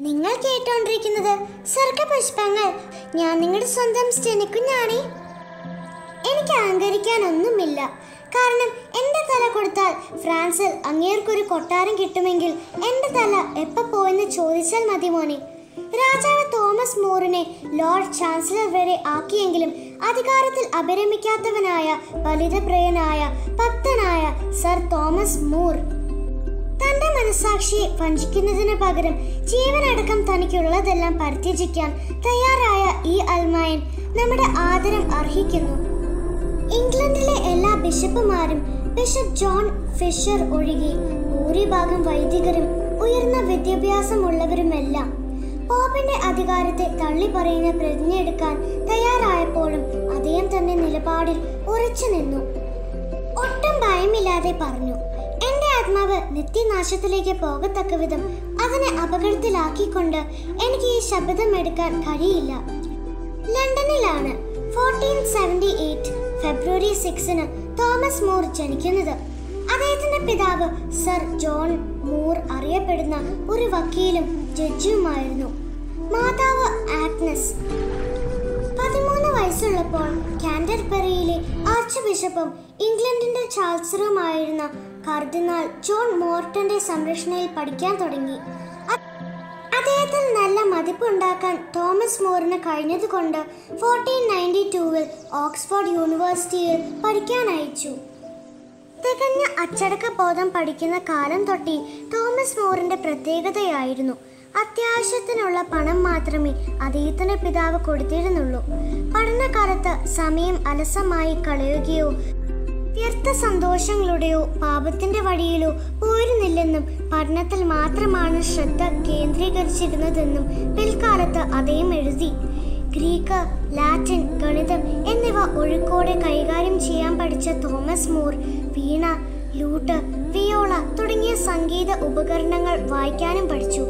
നിങ്ങൾ കേട്ടോണ്ടിരിക്കുന്നത് സർഗപുഷ്പങ്ങൾ ഞാൻ നിങ്ങളുടെ സ്വന്തം സ്റ്റെനിക്കുഞ്ഞാണേ എനിക്ക് അഹങ്കരിക്കാനൊന്നുമില്ല കാരണം എൻ്റെ തല കൊടുത്താൽ ഫ്രാൻസിൽ അങ്ങേർക്കൊരു കൊട്ടാരം കിട്ടുമെങ്കിൽ എൻ്റെ തല എപ്പോൾ പോയെന്ന് ചോദിച്ചാൽ മതി മോനെ രാജാവ് തോമസ് മൂറിനെ ലോർഡ് ചാൻസലർ വരെ ആക്കിയെങ്കിലും അധികാരത്തിൽ അപരമിക്കാത്തവനായ ഫലിതപ്രിയനായ ഭക്തനായ സർ തോമസ് മൂർ തന്റെ മനസാക്ഷിയെ വഞ്ചിക്കുന്നതിന് പകരം ജീവനടക്കം തനിക്കുള്ളതെല്ലാം പരിത്യജിക്കാൻ തയ്യാറായ ഈ അൽമായൻ നമ്മുടെ ആദരം അർഹിക്കുന്നു ഇംഗ്ലണ്ടിലെ എല്ലാ ബിഷപ്പുമാരും ബിഷപ്പ് ജോൺ ഫിഷർ ഒഴികെ ഭൂരിഭാഗം വൈദികരും ഉയർന്ന വിദ്യാഭ്യാസമുള്ളവരുമെല്ലാം പോപ്പിന്റെ അധികാരത്തെ തള്ളിപ്പറയുന്ന പ്രതിജ്ഞ എടുക്കാൻ തയ്യാറായപ്പോഴും അദ്ദേഹം തന്റെ നിലപാടിൽ ഉറച്ചു നിന്നു ഒട്ടും ഭയമില്ലാതെ പറഞ്ഞു എന്റെ ആത്മാവ് നിത്യനാശത്തിലേക്ക് പോകത്തക്ക വിധം അതിനെ അപകടത്തിലാക്കിക്കൊണ്ട് എനിക്ക് ഈ ശബ്ദം എടുക്കാൻ കഴിയില്ല ലണ്ടനിലാണ് ഫോർട്ടീൻ സെവൻറ്റി എയ്റ്റ് ഫെബ്രുവരി സിക്സിന് തോമസ് മൂർ ജനിക്കുന്നത് അദ്ദേഹത്തിന്റെ പിതാവ് സർ ജോൺ മൂർ അറിയപ്പെടുന്ന ഒരു വക്കീലും ജഡ്ജിയുമായിരുന്നു മാതാവ് ആഗ്നസ് പതിമൂന്ന് വയസ്സുള്ളപ്പോൾ കാൻഡർബറിയിലെ ആർച്ച് ബിഷപ്പും ഇംഗ്ലണ്ടിന്റെ ചാൻസലറുമായിരുന്ന കർദിനാൾ ജോൺ മോർട്ടന്റെ സംരക്ഷണയിൽ പഠിക്കാൻ തുടങ്ങി അ- അദ്ദേഹത്തിൽ നല്ല മതിപ്പുണ്ടാക്കാൻ തോമസ് മോറിന് കഴിഞ്ഞതുകൊണ്ട് ഫോർട്ടീൻ നയൻറ്റി ടൂവിൽ ഓക്സ്ഫോർഡ് യൂണിവേഴ്സിറ്റിയിൽ പഠിക്കാൻ അയച്ചു തികഞ്ഞ അച്ചടക്ക ബോധം പഠിക്കുന്ന കാലം തൊട്ടി തോമസ് മോറിന്റെ പ്രത്യേകതയായിരുന്നു അത്യാവശ്യത്തിനുള്ള പണം മാത്രമേ അദ്ദേഹത്തിന്റെ പിതാവ് കൊടുത്തിരുന്നുള്ളൂ പഠനകാലത്ത് സമയം അലസമായി കളയുകയോ വ്യർത്ഥ സന്തോഷങ്ങളുടെയോ പാപത്തിന്റെ വഴിയിലോ പോയിരുന്നില്ലെന്നും പഠനത്തിൽ മാത്രമാണ് ശ്രദ്ധ കേന്ദ്രീകരിച്ചിരുന്നതെന്നും പിൽക്കാലത്ത് അദ്ദേഹം എഴുതി ഗ്രീക്ക് ലാറ്റിൻ ഗണിതം എന്നിവ ഒഴുക്കോടെ കൈകാര്യം ചെയ്യാൻ പഠിച്ച Thomas More veena lute viola തുടങ്ങിയ സംഗീത ഉപകരണങ്ങൾ വായിക്കാനും പഠിച്ചു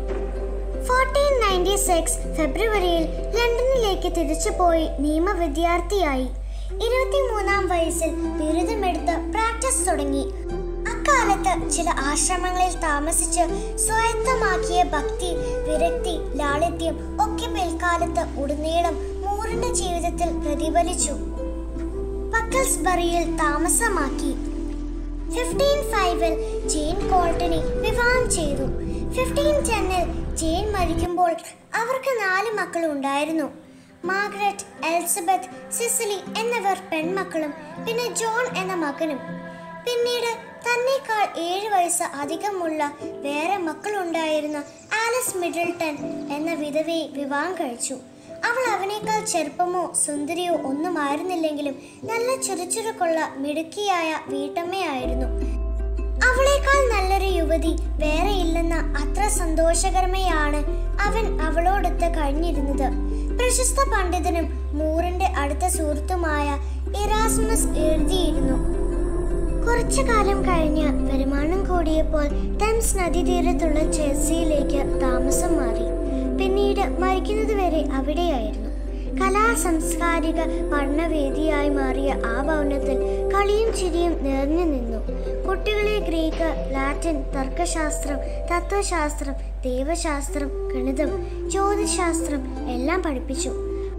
ഫോർട്ടീൻ നയൻറ്റി സിക്സ് ഫെബ്രുവരിയിൽ ലണ്ടനിലേക്ക് തിരിച്ചുപോയി നിയമ വിദ്യാർത്ഥിയായി ഇരുപത്തിമൂന്നാം വയസ്സിൽ ബിരുദമെടുത്ത് പ്രാക്ടീസ് തുടങ്ങി അക്കാലത്ത് ചില ആശ്രമങ്ങളിൽ താമസിച്ച് സ്വായത്തമാക്കിയ ഭക്തി വിരക്തി ലാളിത്യം ഒക്കെ പിൽക്കാലത്ത് ഉടനീളം മൂറിന്റെ ജീവിതത്തിൽ പ്രതിഫലിച്ചു പക്കൽസ്ബറിയിൽ താമസമാക്കി ഫിഫ്റ്റീൻ ഫൈവിൽ ജെയിൻ കോൾട്ടനെ വിവാഹം ചെയ്തു ഫിഫ്റ്റീൻ ടെന്നിൽ ജെയിൻ മരിക്കുമ്പോൾ അവർക്ക് നാല് മക്കൾ ഉണ്ടായിരുന്നു മാർഗ്രറ്റ് എലിസബത്ത് സിസിലി എന്നിവർ പെൺമക്കളും പിന്നെ ജോൺ എന്ന മകനും പിന്നീട് തന്നേക്കാൾ ഏഴ് വയസ്സ് അധികമുള്ള വേറെ മക്കളുണ്ടായിരുന്ന ആലിസ് മിഡിൽട്ടൺ എന്ന വിധവയെ വിവാഹം കഴിച്ചു അവൾ അവനേക്കാൾ ചെറുപ്പമോ സുന്ദരിയോ ഒന്നുമായിരുന്നില്ലെങ്കിലും നല്ല ചുറുചുറുക്കുള്ള മിടുക്കിയായ വീട്ടമ്മയായിരുന്നു അവളേക്കാൾ നല്ലൊരു യുവതി വേറെ ഇല്ലെന്ന അത്ര സന്തോഷകരമയാണ് അവൻ അവളോടൊത്ത് കഴിഞ്ഞിരുന്നത് പ്രശസ്ത പണ്ഡിതനും മൂറിന്റെ അടുത്ത സുഹൃത്തുമായ ഇറാസ്മസ് എഴുതിയിരുന്നു കുറച്ചു കാലം കഴിഞ്ഞ് വരുമാനം കൂടിയപ്പോൾ തെംസ് നദീതീരത്തുള്ള ചെൽസിയിലേക്ക് താമസം മാറി പിന്നീട് മരിക്കുന്നത് വരെ അവിടെയായിരുന്നു കലാ സാംസ്കാരിക പഠനവേദിയായി മാറിയ ആ ഭവനത്തിൽ കളിയും ചിരിയും നിറഞ്ഞു നിന്നു കുട്ടികളെ ഗ്രീക്ക് ലാറ്റിൻ തർക്കശാസ്ത്രം തത്വശാസ്ത്രം ദൈവശാസ്ത്രം ഗണിതം ജ്യോതിശാസ്ത്രം എല്ലാം പഠിപ്പിച്ചു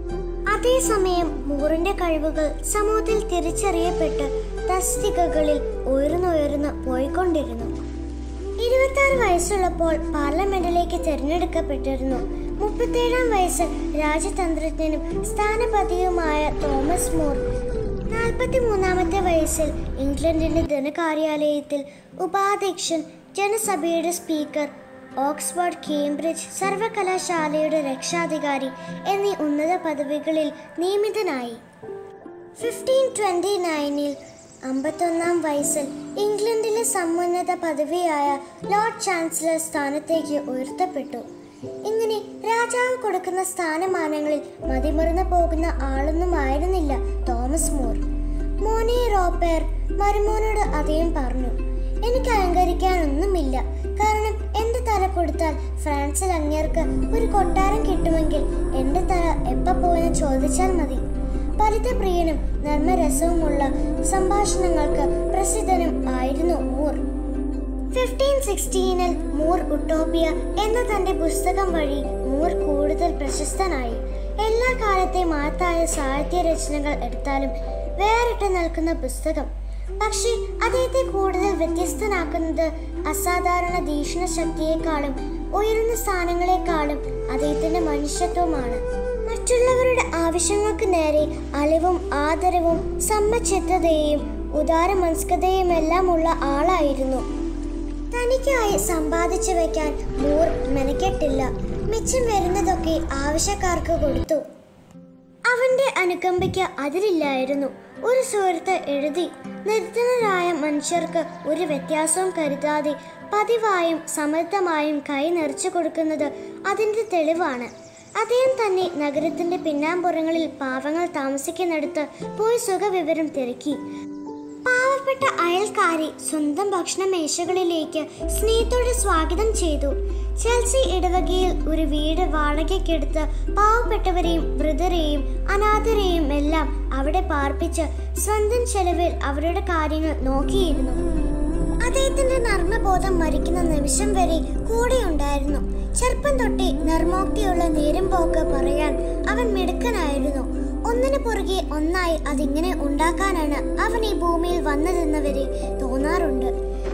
അതേസമയം മൂറിന്റെ കഴിവുകൾ സമൂഹത്തിൽ തിരിച്ചറിയപ്പെട്ട് തസ്തികകളിൽ ഉയർന്നുയർന്ന് പോയിക്കൊണ്ടിരുന്നു ഇരുപത്തി ആറ് വയസ്സുള്ളപ്പോൾ പാർലമെന്റിലേക്ക് തിരഞ്ഞെടുക്കപ്പെട്ടിരുന്നു മുപ്പത്തേഴാം വയസ്സിൽ രാജതന്ത്രജ്ഞനും സ്ഥാനപതിയുമായ തോമസ് മൂർ നാൽപ്പത്തി മൂന്നാമത്തെ വയസ്സിൽ ഇംഗ്ലണ്ടിന്റെ ധനകാര്യാലയത്തിൽ ഉപാധ്യക്ഷൻ ജനസഭയുടെ സ്പീക്കർ ഓക്സ്ഫോർഡ് കേംബ്രിഡ്ജ് സർവകലാശാലയുടെ രക്ഷാധികാരി എന്നീ ഉന്നത പദവികളിൽ നിയമിതനായി ഫിഫ്റ്റീൻ ട്വന്റി നയനിൽ അമ്പത്തൊന്നാം വയസ്സിൽ ഇംഗ്ലണ്ടിലെ സമുന്നത പദവിയായ ലോർഡ് ചാൻസലർ സ്ഥാനത്തേക്ക് ഉയർത്തപ്പെട്ടു ഇങ്ങനെ രാജാവ് കൊടുക്കുന്ന സ്ഥാനമാനങ്ങളിൽ മതിമറന്നു പോകുന്ന ആളൊന്നുമായിരുന്നില്ല തോമസ് മൂർ മോനെ റോപ്പേർ മരുമോനോട് അദ്ദേഹം പറഞ്ഞു എനിക്ക് അലങ്കരിക്കാനൊന്നുമില്ല കാരണം എന്റെ തല കൊടുത്താൽ ഫ്രാൻസിൽ അങ്ങേർക്ക് ഒരു കൊട്ടാരം കിട്ടുമെങ്കിൽ എന്റെ തല എപ്പോ പോയെന്ന് ചോദിച്ചാൽ മതി പരിതപ്രിയനും നർമ്മരസവുമുള്ള സംഭാഷണങ്ങൾക്ക് പ്രസിദ്ധനും ആയിരുന്നു മൂർ ഫിഫ്റ്റീൻ സിക്സ്റ്റീനിൽ മൂർ ഉട്ടോപ്പിയ എന്ന തന്റെ പുസ്തകം വഴി മൂർ കൂടുതൽ പ്രശസ്തനായി എല്ലാ കാലത്തെ മഹത്തായ സാഹിത്യ രചനകൾ എടുത്താലും വേറിട്ട് നിൽക്കുന്ന പുസ്തകം പക്ഷേ അദ്ദേഹത്തെ കൂടുതൽ വ്യത്യസ്തനാക്കുന്നത് അസാധാരണ വീക്ഷണ ശക്തിയെക്കാളും ഉയർന്ന സ്ഥാനങ്ങളെക്കാളും അദ്ദേഹത്തിന്റെ മനുഷ്യത്വമാണ് മറ്റുള്ളവരുടെ ആവശ്യങ്ങൾക്ക് നേരെ അലിവും ആദരവും സമ്മചിത്തതയും ഉദാര മനസ്കതയുമെല്ലാം ഉള്ള ആളായിരുന്നു തനിക്കായി സമ്പാദിച്ചു വെക്കാൻ മൂർ മെനക്കെട്ടില്ല മിച്ചം വരുന്നതൊക്കെ ആവശ്യക്കാർക്ക് കൊടുത്തു അവന്റെ അനുകമ്പയ്ക്ക് അതിരില്ലായിരുന്നു ഒരു സുഹൃത്ത് എഴുതി നിർധനരായ മനുഷ്യർക്ക് ഒരു വ്യത്യാസവും കരുതാതെ പതിവായും സമർത്ഥമായും കൈ നിറച്ചു കൊടുക്കുന്നത് അതിന്റെ തെളിവാണ് അദ്ദേഹം തന്നെ നഗരത്തിന്റെ പിന്നാമ്പുറങ്ങളിൽ പാവങ്ങൾ താമസിക്കുന്നിടത്ത് പോയി സുഖവിവരം തിരക്കി പാവപ്പെട്ട അയൽക്കാരെ സ്വന്തം ഭക്ഷണ മേശകളിലേക്ക് സ്നേഹത്തോടെ സ്വാഗതം ചെയ്തു ചെൽസി ഇടവകയിൽ ഒരു വീട് വാടകയ്ക്കെടുത്ത് പാവപ്പെട്ടവരെയും വൃദ്ധരെയും അനാഥരെയും എല്ലാം അവിടെ പാർപ്പിച്ച് സ്വന്തം ചെലവിൽ അവരുടെ കാര്യങ്ങൾ നോക്കിയിരുന്നു അദ്ദേഹത്തിന്റെ നർമ്മബോധം മരിക്കുന്ന നിമിഷം വരെ കൂടെയുണ്ടായിരുന്നു ചെറുപ്പം തൊട്ടേ നിർമ്മോക്തിയുള്ള നേരം പോക്ക് പറയാൻ അവൻ മിടുക്കനായിരുന്നു ഒന്നിനു പുറകെ ഒന്നായി അതിങ്ങനെ ഉണ്ടാക്കാനാണ് അവൻ ഈ ഭൂമിയിൽ വന്നതെന്ന് വരെ തോന്നാറുണ്ട്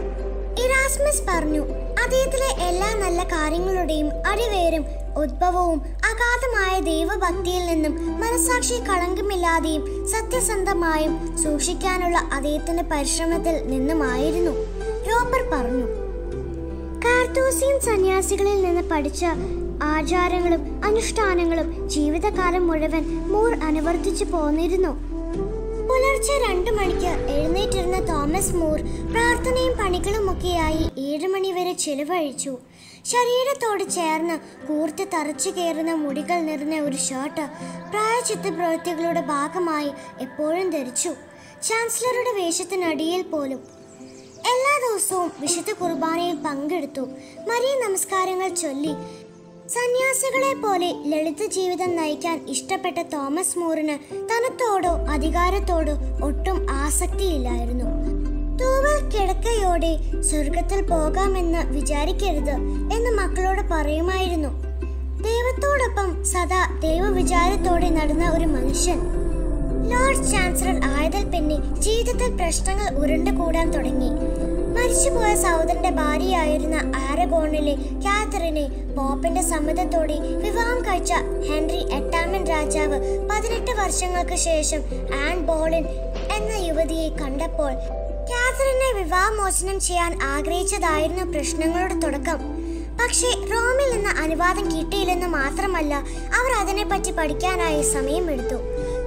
ഇറാസ്മസ് പറഞ്ഞു അദ്ദേഹത്തിലെ എല്ലാ നല്ല കാര്യങ്ങളുടെയും അടിവേരും ഉദ്ഭവവും അഗാധമായ ദൈവഭക്തിയിൽ നിന്നും മനസാക്ഷി കളങ്കമില്ലാതെയും സത്യസന്ധമായും സൂക്ഷിക്കാനുള്ള അദ്ദേഹത്തിന്റെ പരിശ്രമത്തിൽ നിന്നുമായിരുന്നു റോപ്പർ പറഞ്ഞു കാർത്തൂസിയൻ സന്യാസികളിൽ നിന്ന് പഠിച്ച ആചാരങ്ങളും അനുഷ്ഠാനങ്ങളും ജീവിതകാലം മുഴുവൻ മൂർ അനുവർത്തിച്ചു പോന്നിരുന്നു പുലർച്ചെ രണ്ടു മണിക്ക് എഴുന്നേറ്റിരുന്ന തോമസ് മൂർ പ്രാർത്ഥനയും പണികളുമൊക്കെയായി ഏഴ് മണിവരെ ചെലവഴിച്ചു ശരീരത്തോട് ചേർന്ന് കൂർത്ത് തറച്ചു കയറുന്ന മുടികൾ നിറഞ്ഞ ഒരു ഷർട്ട് പ്രായച്ചിത്ത പ്രവൃത്തികളുടെ ഭാഗമായി എപ്പോഴും ധരിച്ചു ചാൻസലറുടെ വേഷത്തിനടിയിൽ പോലും എല്ലാ ദിവസവും വിശുദ്ധ കുർബാനയിൽ പങ്കെടുത്തു മരിയ നമസ്കാരങ്ങൾ ചൊല്ലി സന്യാസികളെ പോലെ ലളിത ജീവിതം നയിക്കാൻ ഇഷ്ടപ്പെട്ട തോമസ് മൂറിന് തനത്തോടോ അധികാരത്തോടോ ഒട്ടും ആസക്തിയില്ലായിരുന്നു തൂവൽ കിടക്കയോടെ സ്വർഗത്തിൽ പോകാമെന്ന് വിചാരിക്കരുത് എന്ന് മക്കളോട് പറയുമായിരുന്നു ദൈവത്തോടൊപ്പം സദാ ദൈവവിചാരത്തോടെ നടന്ന ഒരു മനുഷ്യൻ ലോർഡ് ചാൻസലർ ആയതിൽ പിന്നെ ജീവിതത്തിൽ പ്രശ്നങ്ങൾ ഉരുണ്ടുകൂടാൻ തുടങ്ങി മരിച്ചുപോയ സഹോദരന്റെ ഭാര്യയായിരുന്ന ആരഗോണിലെ കാത്തറിനെ പോപ്പിന്റെ സമ്മതത്തോടെ വിവാഹം കഴിച്ച ഹെൻറി എട്ടാമൻ രാജാവ് പതിനെട്ട് വർഷങ്ങൾക്ക് ശേഷം ആൻ ബോളിൻ എന്ന യുവതിയെ കണ്ടപ്പോൾ കാത്തറിനെ വിവാഹമോചനം ചെയ്യാൻ ആഗ്രഹിച്ചതായിരുന്നു പ്രശ്നങ്ങളുടെ തുടക്കം പക്ഷേ റോമിൽ നിന്ന് അനുവാദം കിട്ടിയില്ലെന്ന് മാത്രമല്ല അവർ അതിനെപ്പറ്റി പഠിക്കാനായി സമയമെടുത്തു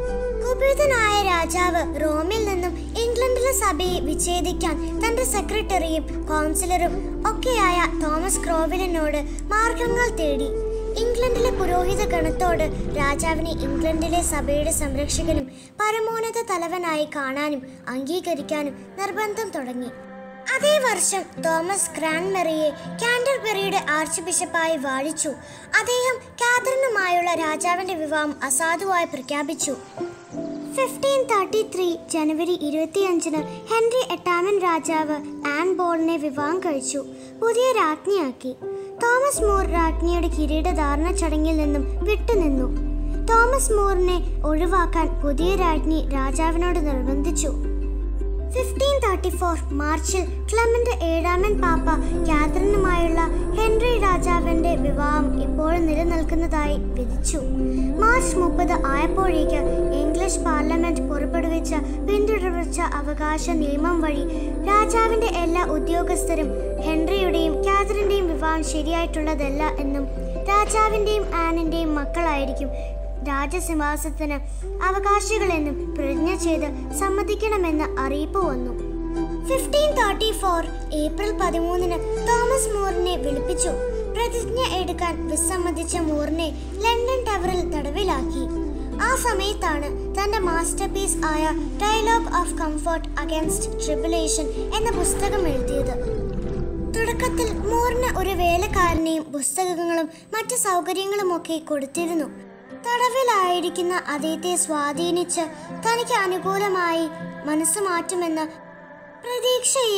കുപിതനായ രാജാവ് റോമിൽ നിന്നും ഇംഗ്ലണ്ടിലെ സഭയെ വിച്ഛേദിക്കാൻ തന്റെ സെക്രട്ടറിയും കൗൺസിലറും ഒക്കെയായ തോമസ് ക്രോവിലിനോട് മാർഗങ്ങൾ തേടി ഇംഗ്ലണ്ടിലെ പുരോഹിത ഗണത്തോട് രാജാവിനെ ഇംഗ്ലണ്ടിലെ സഭയുടെ സംരക്ഷകനും പരമോന്നത തലവനായി കാണാനും അംഗീകരിക്കാനും നിർബന്ധം തുടങ്ങി അതേ വർഷം തോമസ് ഗ്രാൻമെറിയെ കാൻഡർബെറിയുടെ ആർച്ച് ബിഷപ്പായി വാഴിച്ചു അദ്ദേഹം കാതറിനുമായുള്ള രാജാവിന്റെ വിവാഹം അസാധുവായി പ്രഖ്യാപിച്ചു ഫിഫ്റ്റീൻ തേർട്ടി ത്രീ ജനുവരി ഇരുപത്തിയഞ്ചിന് ഹെൻറി എട്ടാമൻ രാജാവ് ആൻ ബോളിനെ വിവാഹം കഴിച്ചു പുതിയ രാജ്ഞിയാക്കി തോമസ് മൂർ രാജ്ഞിയുടെ കിരീടധാരണ ചടങ്ങിൽ നിന്നും വിട്ടുനിന്നു തോമസ് മൂറിനെ ഒഴിവാക്കാൻ പുതിയ രാജ്ഞി രാജാവിനോട് നിർബന്ധിച്ചു ഫിഫ്റ്റീൻ തേർട്ടി ഫോർ മാർച്ചിൽ ക്ലമന്റ് ഏഴാമൻ പാപ്പ കാതറിനുമായുള്ള ഹെൻറി രാജാവിന്റെ വിവാഹം ഇപ്പോഴും നിലനിൽക്കുന്നതായി വിധിച്ചു മാർച്ച് മുപ്പത് ആയപ്പോഴേക്ക് ഇംഗ്ലീഷ് പാർലമെന്റ് പുറപ്പെടുവിച്ച പിന്തുടർച്ച അവകാശ നിയമം വഴി രാജാവിന്റെ എല്ലാ ഉദ്യോഗസ്ഥരും ഹെൻറിയുടെയും കാതറിന്റെയും വിവാഹം ശരിയായിട്ടുള്ളതല്ല എന്നും രാജാവിന്റെയും ആനിന്റെയും മക്കളായിരിക്കും രാജസിംഹാസനത്തിന് അവകാശികളെന്നും പ്രതിജ്ഞ ചെയ്ത് സമ്മതിക്കണമെന്ന് അറിയിപ്പ് വന്നു ഫിഫ്റ്റീൻ തേർട്ടി ഫോർ ഏപ്രിൽ പതിമൂന്നിന് തോമസ് മൂറിനെ വിളിപ്പിച്ചു പ്രതിജ്ഞ എടുക്കാൻ വിസമ്മതിച്ച മൂറിനെ ലണ്ടൻ ടവറിൽ തടവിലാക്കി ആ സമയത്താണ് തന്റെ മാസ്റ്റർ പീസ് ആയ dialogue of comfort against tribulation എന്ന പുസ്തകം എഴുതിയത് തുടക്കത്തിൽ മൂറിന് ഒരു വേലക്കാരനെയും പുസ്തകങ്ങളും മറ്റു സൗകര്യങ്ങളുമൊക്കെ കൊടുത്തിരുന്നു തടവിലായിരിക്കുന്ന അദ്ദേഹത്തെ സ്വാധീനിച്ച് തനിക്ക് അനുകൂലമായി മനസ്സ് മാറ്റുമെന്ന പ്രതീക്ഷയിൽ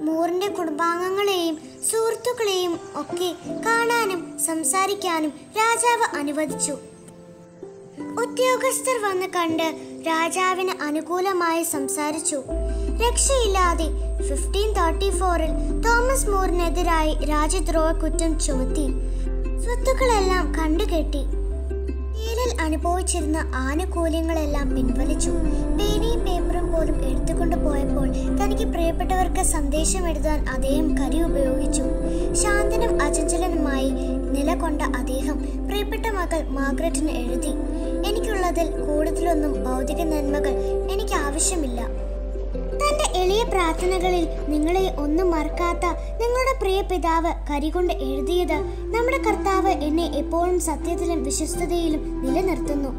മൂറിന്റെ കുടുംബാംഗങ്ങളെയും സുഹൃത്തുക്കളെയും ഒക്കെ കാണാനും സംസാരിക്കാനും രാജാവ് അനുവദിച്ചു ഉദ്യോഗസ്ഥർ വന്ന് കണ്ട് രാജാവിന് അനുകൂലമായി സംസാരിച്ചു രക്ഷയില്ലാതെ ഫിഫ്റ്റീൻ തേർട്ടി ഫോറിൽ തോമസ് മൂറിനെതിരായി രാജ്യദ്രോഹ കുറ്റം ചുമത്തി സ്വത്തുക്കളെല്ലാം കണ്ടുകെട്ടി ജയിലിൽ അനുഭവിച്ചിരുന്ന ആനുകൂല്യങ്ങളെല്ലാം പിൻവലിച്ചു പേനയും പേപ്പറും പോലും എടുത്തുകൊണ്ട് പോയപ്പോൾ തനിക്ക് പ്രിയപ്പെട്ടവർക്ക് സന്ദേശം എഴുതാൻ അദ്ദേഹം കരി ഉപയോഗിച്ചു ശാന്തനും അചഞ്ചലനുമായി നിലകൊണ്ട അദ്ദേഹം പ്രിയപ്പെട്ട മകൾ മാർഗ്രറ്റിന് എഴുതി എനിക്കുള്ളതിൽ കൂടുതലൊന്നും ഭൗതിക നന്മകൾ എനിക്ക് ആവശ്യമില്ല തന്റെ എളിയ പ്രാർത്ഥനകളിൽ നിങ്ങളെ ഒന്നും മറക്കാത്ത നിങ്ങളുടെ പ്രിയ പിതാവ് കരികൊണ്ട് എഴുതിയത് നമ്മുടെ കർത്താവ് എന്നെ എപ്പോഴും സത്യത്തിലും വിശ്വസ്തതയിലും നിലനിർത്തുന്നു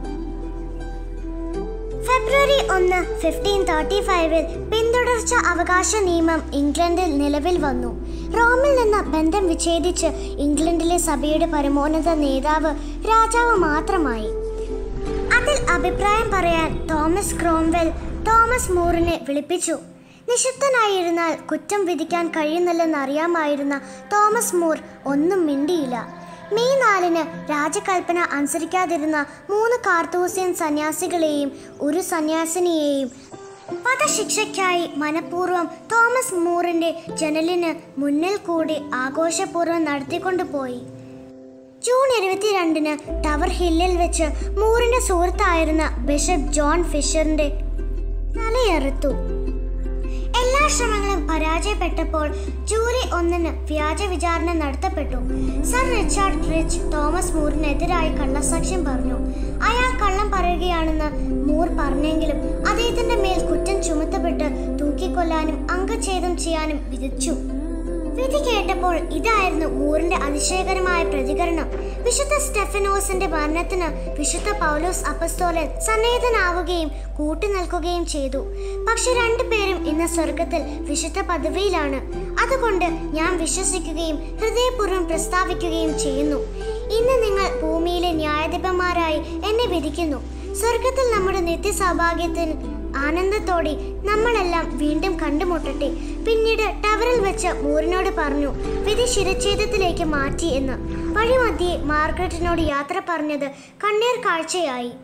ഫെബ്രുവരി ഒന്ന് ഫിഫ്റ്റീൻ തേർട്ടി ഫൈവിൽ പിന്തുടർച്ച അവകാശ നിയമം ഇംഗ്ലണ്ടിൽ നിലവിൽ വന്നു റോമിൽ നിന്ന് ബന്ധം വിച്ഛേദിച്ച് ഇംഗ്ലണ്ടിലെ സഭയുടെ പരമോന്നത നേതാവ് രാജാവ് മാത്രമായി അതിൽ അഭിപ്രായം പറയാൻ തോമസ് ക്രോംവെൽ തോമസ് മൂറിനെ വിളിപ്പിച്ചു നിശബ്ദനായിരുന്നാൽ കുറ്റം വിധിക്കാൻ കഴിയുന്നില്ലെന്ന് അറിയാമായിരുന്ന തോമസ് മൂർ ഒന്നും മിണ്ടിയില്ല മെയ് നാലിന് രാജകൽപ്പന അനുസരിക്കാതിരുന്ന മൂന്ന് കാർത്തൂസ്യൻ സന്യാസികളെയും ഒരു സന്യാസിനിയെയും വധശിക്ഷയ്ക്കായി മനഃപൂർവ്വം തോമസ് മൂറിന്റെ ജനലിന് മുന്നിൽ കൂടി ആഘോഷപൂർവ്വം നടത്തിക്കൊണ്ടുപോയി ജൂൺ ഇരുപത്തിരണ്ടിന് ടവർ ഹില്ലിൽ വെച്ച് മൂറിന്റെ സുഹൃത്തായിരുന്ന ബിഷപ്പ് ജോൺ ഫിഷറിന്റെ തലയെറുത്തു എല്ലാ ശ്രമങ്ങളും പരാജയപ്പെട്ടപ്പോൾ ജൂലൈ ഒന്നിന് വ്യാജ വിചാരണ നടത്തപ്പെട്ടു സർ റിച്ചാർഡ് റിച്ച് തോമസ് മൂറിനെതിരായി കള്ളസാക്ഷ്യം പറഞ്ഞു അയാൾ കള്ളം പറയുകയാണെന്ന് മൂർ പറഞ്ഞെങ്കിലും അദ്ദേഹത്തിന്റെ മേൽ കുറ്റം ചുമത്തപ്പെട്ട് തൂക്കിക്കൊല്ലാനും അംഗച്ഛേദം ചെയ്യാനും വിധിച്ചു വിധി കേട്ടപ്പോൾ ഇതായിരുന്നു മൂറിന്റെ അതിശയകരമായ പ്രതികരണം വിശുദ്ധ സ്റ്റെഫനോസിന്റെ മരണത്തിന് വിശുദ്ധ പൗലോസ് അപ്പസ്തോലൻ സന്നദ്ധനാവുകയും കൂട്ടുനിൽക്കുകയും ചെയ്തു പക്ഷെ രണ്ടുപേരും ഇന്ന് സ്വർഗത്തിൽ വിശുദ്ധ പദവിയിലാണ് അതുകൊണ്ട് ഞാൻ വിശ്വസിക്കുകയും ഹൃദയപൂർവ്വം പ്രസ്താവിക്കുകയും ചെയ്യുന്നു ഇന്ന് നിങ്ങൾ ഭൂമിയിലെ ന്യായാധിപന്മാരായി എന്നെ വിധിക്കുന്നു സ്വർഗത്തിൽ നമ്മുടെ നിത്യസൗഭാഗ്യത്തിന് ആനന്ദത്തോടെ നമ്മളെല്ലാം വീണ്ടും കണ്ടുമുട്ടട്ടെ പിന്നീട് ടവറിൽ വെച്ച് മൂറിനോട് പറഞ്ഞു വിധി ശിരച്ഛേദത്തിലേക്ക് മാറ്റി എന്ന് വഴിമധ്യേ മാർഗ്രറ്റിനോട് യാത്ര പറഞ്ഞത് കണ്ണീർ കാഴ്ചയായി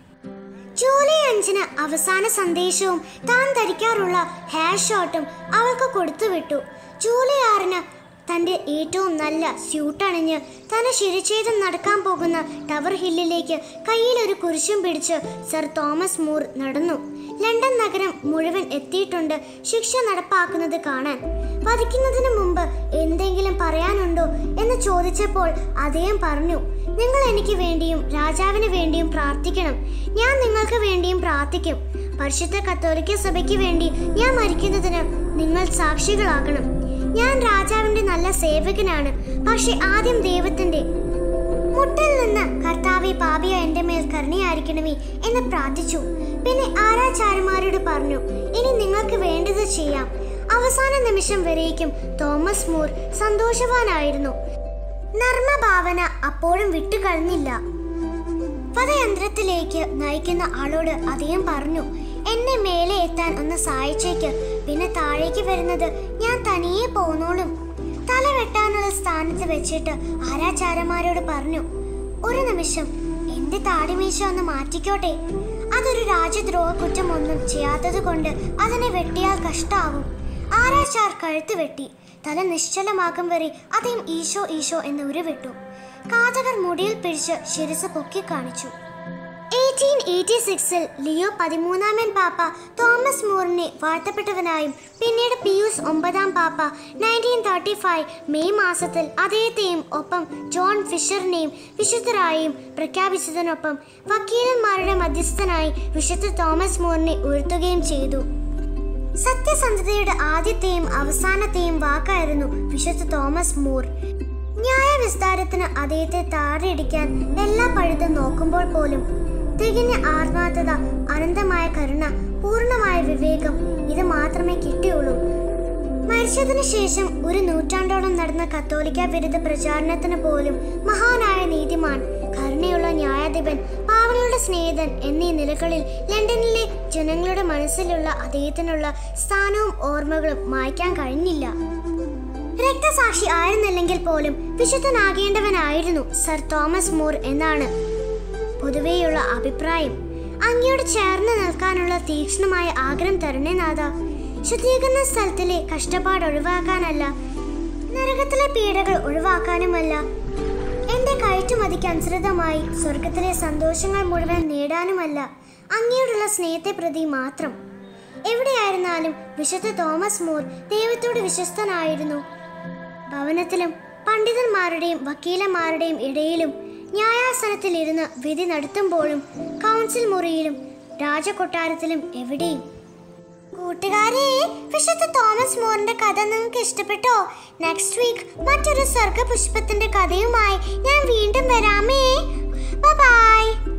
ജൂലൈ അഞ്ചിന് അവസാന സന്ദേശവും താൻ ധരിക്കാറുള്ള ഹെയർ ഷോട്ടും അവൾക്ക് കൊടുത്തുവിട്ടു ജൂലൈ ആറിന് തന്റെ ഏറ്റവും നല്ല സ്യൂട്ട് അണിഞ്ഞ് തന്നെ ശിരച്ഛേദം നടക്കാൻ പോകുന്ന ടവർ ഹില്ലിലേക്ക് കയ്യിൽ ഒരു കുരിശും പിടിച്ച് സർ തോമസ് മൂർ നടന്നു ലണ്ടൻ നഗരം മുഴുവൻ എത്തിയിട്ടുണ്ട് ശിക്ഷ നടപ്പാക്കുന്നത് കാണാൻ വധിക്കുന്നതിന് മുമ്പ് എന്തെങ്കിലും പറയാനുണ്ടോ എന്ന് ചോദിച്ചപ്പോൾ അദ്ദേഹം പറഞ്ഞു നിങ്ങൾ എനിക്ക് വേണ്ടിയും രാജാവിന് വേണ്ടിയും പ്രാർത്ഥിക്കണം ഞാൻ നിങ്ങൾക്ക് വേണ്ടിയും പ്രാർത്ഥിക്കും പരിശുദ്ധ കത്തോലിക്ക സഭയ്ക്ക് വേണ്ടി ഞാൻ മരിക്കുന്നതിന് നിങ്ങൾ സാക്ഷികളാകണം ഞാൻ രാജാവിന്റെ നല്ല സേവകനാണ് പക്ഷെ ആദ്യം ദൈവത്തിന്റെ മുട്ടിൽ നിന്ന് കർത്താവെ പാപിയ എന്റെ മേൽ കരുണയായിരിക്കണമേ എന്ന് പ്രാർത്ഥിച്ചു പിന്നെ ആരാചാര്യന്മാരോട് പറഞ്ഞു ഇനി നിങ്ങൾക്ക് വേണ്ടത് ചെയ്യാം അവസാന നിമിഷം വരേക്കും തോമസ് മൂർ സന്തോഷവാനായിരുന്നു നർമ്മഭാവന അപ്പോഴും വിട്ടുകളഞ്ഞില്ല പദയന്ത്രത്തിലേക്ക് നയിക്കുന്ന ആളോട് അദ്ദേഹം പറഞ്ഞു എന്നെ മേലെ എത്താൻ ഒന്ന് സഹായിച്ചേക്ക് പിന്നെ താഴേക്ക് വരുന്നത് ഞാൻ തനിയെ പോന്നോളും തല വെട്ടാനുള്ള സ്ഥാനത്ത് വെച്ചിട്ട് ആരാചാരന്മാരോട് പറഞ്ഞു ഒരു നിമിഷം എന്റെ താടിമീശ ഒന്ന് മാറ്റിക്കോട്ടെ അതൊരു രാജ്യദ്രോഹ കുറ്റം ഒന്നും ചെയ്യാത്തത് കൊണ്ട് അതിനെ വെട്ടിയാൽ കഷ്ടാവും ആരാച്ചാർ കഴുത്ത് വെട്ടി തല നിശ്ചലമാകും വരെ അദ്ദേഹം ഈശോ ഈശോ എന്ന് ഉരുവിട്ടു കാതകർ മുടിയിൽ പിടിച്ച് ശിരസ് പൊക്കി കാണിച്ചു എയ്റ്റീൻ എയ്റ്റി സിക്സിൽ ലിയോ പതിമൂന്നാമൻ പാപ്പ തോമസ് മൂറിനെ വാഴ്ത്തപ്പെട്ടവനായും പിന്നീട് പിയൂസ് ഒമ്പതാം പാപ്പ നയൻറ്റീൻ തേർട്ടി ഫൈവ് മെയ് മാസത്തിൽ അദ്ദേഹത്തെയും ഒപ്പം ജോൺ ഫിഷറിനെയും വിശുദ്ധരായും പ്രഖ്യാപിച്ചതിനൊപ്പം വക്കീലന്മാരുടെ മധ്യസ്ഥനായി വിശുദ്ധ തോമസ് മൂറിനെ ഉയർത്തുകയും ചെയ്തു സത്യസന്ധതയുടെ ആദ്യത്തെയും അവസാനത്തെയും വാക്കായിരുന്നു വിശുദ്ധ തോമസ് മൂർ ന്യായ വിസ്താരത്തിന് അദ്ദേഹത്തെ താഴെയിടിക്കാൻ എല്ലാ പഴുതും നോക്കുമ്പോൾ പോലും തികഞ്ഞ ആത്മാർത്ഥത അനന്തമായ കരുണ പൂർണ്ണമായ വിവേകം ഇത് മാത്രമേ കിട്ടിയുള്ളൂ മരിച്ചതിനു ശേഷം ഒരു നൂറ്റാണ്ടോളം നടന്ന കത്തോലിക്ക വിരുദ്ധ പ്രചാരണത്തിന് പോലും മഹാനായ നീതിമാൻ കരുണയുള്ള ന്യായാധിപൻ പാവ അവളുടെ സ്നേഹിതൻ എന്നീ നിലകളിൽ ലണ്ടനിലെ ജനങ്ങളുടെ മനസ്സിലുള്ള അദ്ദേഹത്തിനുള്ള സ്ഥാനവും ഓർമ്മകളും മായ്ക്കാൻ കഴിഞ്ഞില്ല രക്തസാക്ഷി ആയിരുന്നില്ലെങ്കിൽ പോലും വിശുദ്ധനാകേണ്ടവനായിരുന്നു സർ തോമസ് മൂർ എന്നാണ് പൊതുവെയുള്ള അഭിപ്രായം അങ്ങയോട് ചേർന്ന് നിൽക്കാനുള്ള തീക്ഷ്ണമായ ആഗ്രഹം തരണേ നാഥ ശുദ്ധീകരണ സ്ഥലത്തിലെ കഷ്ടപ്പാട് ഒഴിവാക്കാനല്ല നരകത്തിലെ പീഡകൾ ഒഴിവാക്കാനുമല്ല എന്റെ കയറ്റുമതിക്ക് അനുസൃതമായി സ്വർഗത്തിലെ സന്തോഷങ്ങൾ മുഴുവൻ നേടാനുമല്ല അങ്ങയോടുള്ള സ്നേഹത്തെ പ്രതി മാത്രം എവിടെയായിരുന്നാലും വിശുദ്ധ തോമസ് മൂർ ദൈവത്തോട് വിശ്വസ്തനായിരുന്നു ഭവനത്തിലും പണ്ഡിതന്മാരുടെയും വക്കീലന്മാരുടെയും ഇടയിലും ന്യായാസനത്തിൽ ഇരുന്ന് വിധി നടത്തുമ്പോഴും കൗൺസിൽ മുറിയിലും രാജകൊട്ടാരത്തിലും എവിടെയും കൂട്ടുകാരെ വിശുദ്ധ തോമസ് മോറിന്റെ കഥ നിങ്ങൾക്ക് ഇഷ്ടപ്പെട്ടോ നെക്സ്റ്റ് വീക്ക് മറ്റൊരു സ്വർഗപുഷ്പത്തിന്റെ കഥയുമായി ഞാൻ വീണ്ടും വരാമേ ബൈ